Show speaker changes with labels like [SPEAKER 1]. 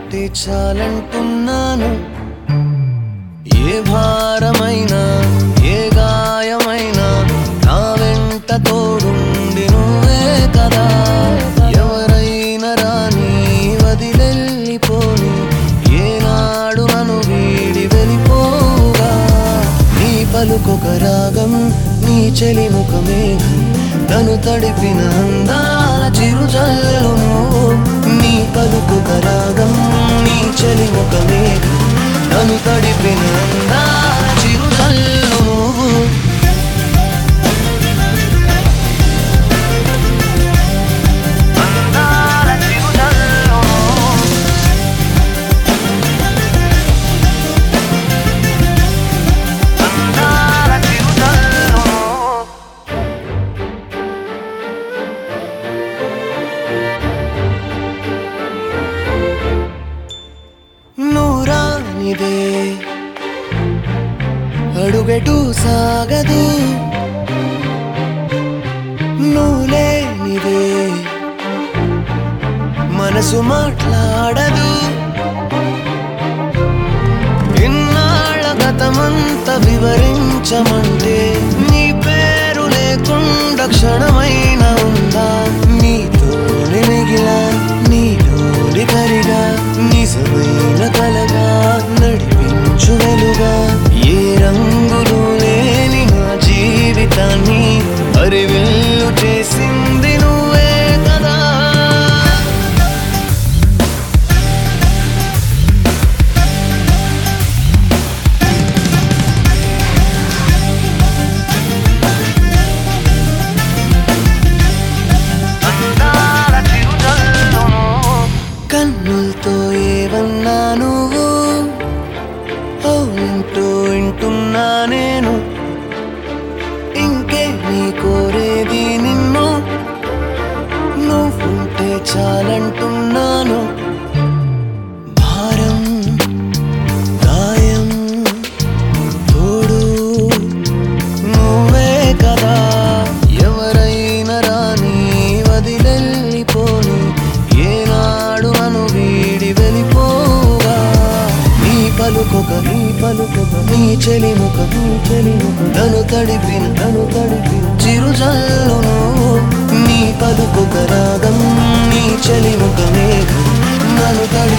[SPEAKER 1] ఉంటే చాలంటున్నాను ఏ భారమైనా ఏ గాయమైనా నా వెంట తోడుండి నువ్వే కదా ఎవరైనా రాని వదిలెళ్ళిపోని ఏనాడు నన్ను వీడి వెళ్ళిపోగా నీ పలుకొక రాగం నీ చెలి ముఖమే తను తడిపిన అందాల చిరుజల్లు నువ్వు నీ పలుకొక రాగం నీ చెలి ముఖమే తను తడిపిన అందాల చిరుజల్లు నువ్వు అందాల చిరుజల్లు నువ్వు అందాల చిరుజల్లు నువ్వు నూరానిదే అడుగెటు సాగదు నువ్వులేనిదే మనసు మాట్లాడదు ఇన్నాళ్ళ గతమంత వివరించమంటే నీ పేరు లేకుండా క్షణమైన ఉందా నీతోని మిగిలా నీలోని కరిగా నిజమైన కలగా నడిపించు వెలుగా ఏ రంగులు లేని నా జీవితాన్ని అరివెల్లు చేసింది నువ్వే కదా అందాల చిరుజల్లు కన్నులతో ఏవన్నా నువ్వు అవునంటూ వింటున్నా నేను ఇంకే నీ కోరేది నిన్ను నువ్వుంటే చాలంటున్నాను భారం గాయం తోడు నువ్వే కదా ఎవరైనా రాని వదిలెళ్ళిపోని ఏనాడు నన్ను వీడి వెళ్ళిపోగా నీ పలుకొక నీ పలుకొక నీ చెలి ముఖ నీ చెలి ముఖ తను తడిపిన తను తడిపిన చిరుజల్లు నువ్వు నీ పలుకొక రాగం నీ చెలి ముఖ మేఘం నన్ను తడి